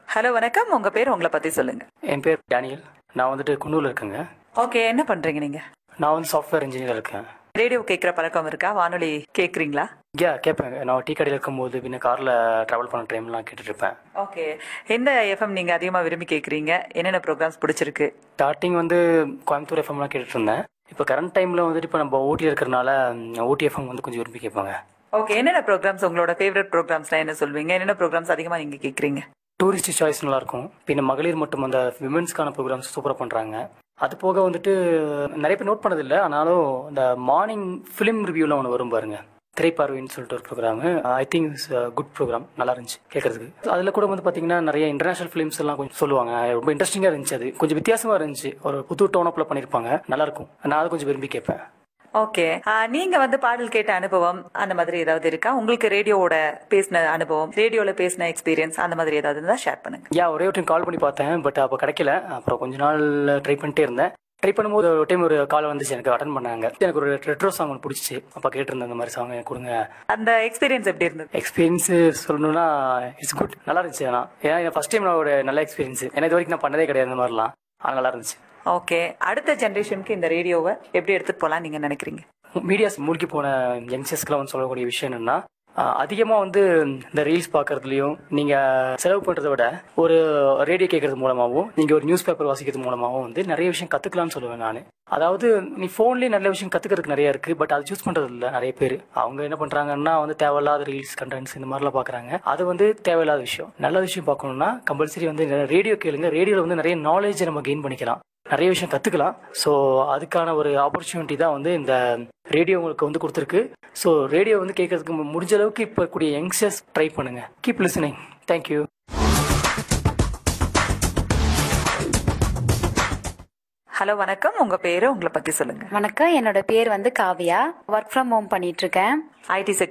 hello வணக்கம் உங்க பேர் உங்களை பத்தி சொல்லுங்க என் பேர் டேனியல் நான் வந்துட்டு குன்னூர்ல இருக்கேங்க ஓகே என்ன பண்றீங்க நீங்க நான் வந்து சாஃப்ட்வேர் இன்ஜினியர் இருக்கேன் ரேடியோ கேட்குற பழக்கம் இருக்கா வானொலி கேட்குறீங்களா யா கேட்பேன் நான் டீ கடையில் இருக்கும்போது பின்ன காரில் ட்ராவல் பண்ண டைம்லாம் கேட்டுட்டு இருப்பேன் ஓகே எந்த எஃப்எம் நீங்க அதிகமா விரும்பி கேட்குறீங்க என்னென்ன ப்ரோக்ராம்ஸ் பிடிச்சிருக்கு ஸ்டார்டிங் வந்து கோயம்புத்தூர் எஃப்எம்லாம் கேட்டுட்டு இருந்தேன் இப்போ கரண்ட் டைமில் வந்துட்டு இப்போ நம்ம ஊட்டியில் இருக்கிறனால ஊட்டி எஃப்எம் வந்து கொஞ்சம் விரும்பி கேட்பாங்க ஓகே என்னென்ன ப்ரோக்ராம்ஸ் உங்களோட ஃபேவரட் ப்ரோக்ராம்ஸ்லாம் என்ன சொல்வீங்க என்னென்ன ப்ரோக்ராம்ஸ் அதிகமா நீங்க கேட்குறீங்க டூரிஸ்ட் சாய்ஸ் நல்லா இருக்கும் பின்ன மகளிர் மட்டும் அந்த விமென்ஸ்க்கான ப்ரோக்ராம்ஸ் சூப்பராக பண்ணுறாங்க அது போக வந்துட்டு நிறைய பேர் நோட் பண்ணதில்லை ஆனாலும் இந்த மார்னிங் ஃபிலிம் ரிவ்யூலாம் ஒன்று வரும் பாருங்க திரைப்பார்வைன்னு சொல்லிட்டு ஒரு programme I think it's good programme நல்லா இருந்துச்சு கேட்கறதுக்கு அதில் கூட வந்து பார்த்தீங்கன்னா நிறைய இன்டர்நேஷனல் ஃபிலிம்ஸ் எல்லாம் கொஞ்சம் சொல்லுவாங்க ரொம்ப இன்ட்ரெஸ்டிங்காக இருந்துச்சு அது கொஞ்சம் வித்தியாசமா இருந்துச்சு ஒரு புது டோனப்பில் பண்ணியிருப்பாங்க நல்லா இருக்கும் நான் அதை கொஞ்சம் விரும்பி கேட்பேன் ஓகே நீங்க வந்து பாடல் கேட்ட அனுபவம் அந்த மாதிரி ஏதாவது இருக்கா உங்களுக்கு ரேடியோவோட பேசின அனுபவம் ரேடியோல பேசின எக்ஸ்பீரியன்ஸ் அந்த மாதிரி ஏதாவது இருந்தா ஷேர் பண்ணுங்க யா ஒரே ஒரு டைம் கால் பண்ணி பார்த்தேன் பட் அப்போ கிடைக்கல அப்புறம் கொஞ்ச நாள் ட்ரை பண்ணிட்டே இருந்தேன் ட்ரை பண்ணும்போது ஒரு டைம் ஒரு கால் வந்துச்சு எனக்கு அட்டன் பண்ணாங்க எனக்கு ஒரு ரெட்ரோ சாங் ஒன்று பிடிச்சிச்சு அப்போ கேட்டிருந்தேன் இந்த மாதிரி சாங் கொடுங்க அந்த எக்ஸ்பீரியன்ஸ் எப்படி இருந்தது எக்ஸ்பீரியன்ஸ் சொல்லணும்னா இட்ஸ் குட் நல்லா இருந்துச்சு ஆனால் ஏன்னா ஃபர்ஸ்ட் டைம் நான் ஒரு நல்ல எக்ஸ்பீரியன்ஸ் ஏன்னா இது வரைக்கும் நான் பண்ணதே கிடையாது இந்த மாதிரிலாம் ஆனால் நல்லா இருந்துச்சு ஓகே அடுத்த ஜெனரேஷனுக்கு இந்த ரேடியோவை எப்படி எடுத்துட்டு போலாம் நீங்க நினைக்கிறீங்க மீடியாஸ் மூழ்கி போன யங்ஸ்டர்ஸ்க்குலாம் வந்து சொல்லக்கூடிய விஷயம் என்னன்னா அதிகமாக வந்து இந்த ரீல்ஸ் பார்க்கறதுலையும் நீங்கள் செலவு பண்ணுறதை விட ஒரு ரேடியோ கேட்கறது மூலமாகவும் நீங்கள் ஒரு நியூஸ் பேப்பர் வாசிக்கிறது மூலமாகவும் வந்து நிறைய விஷயம் கற்றுக்கலாம்னு சொல்லுவேன் நான் அதாவது நீ ஃபோன்லேயே நல்ல விஷயம் கற்றுக்கிறதுக்கு நிறைய இருக்குது பட் அது சூஸ் பண்ணுறது இல்லை நிறைய பேர் அவங்க என்ன பண்ணுறாங்கன்னா வந்து தேவையில்லாத ரீல்ஸ் கண்டென்ட்ஸ் இந்த மாதிரிலாம் பார்க்குறாங்க அது வந்து தேவையில்லாத விஷயம் நல்ல விஷயம் பார்க்கணும்னா கம்பல்சரி வந்து ரேடியோ கேளுங்க ரேடியோவில் வந்து நிறைய நாலேஜ் நம்ம கெயின் பண்ணிக்கலாம் நிறைய விஷயம் கற்றுக்கலாம் ஸோ அதுக்கான ஒரு ஆப்பர்ச்சுனிட்டி தான் வந்து இந்த ரேடியோ உங்களுக்கு வந்து கொடுத்துருக்கு ஸோ ரேடியோ வந்து கேட்கறதுக்கு மு- முடிஞ்ச அளவுக்கு இப்போ கூடிய யங்ஸ்டர்ஸ் ட்ரை பண்ணுங்க கீப் லிசனிங் தேங்க்யூ ஹலோ வணக்கம் உங்க பேரு உங்களை பத்தி சொல்லுங்க வணக்கம் என்னோட பேர் வந்து காவியா ஒர்க் ஃப்ரம் ஹோம் பண்ணிட்டு இருக்கேன் ஐடி செக்டர்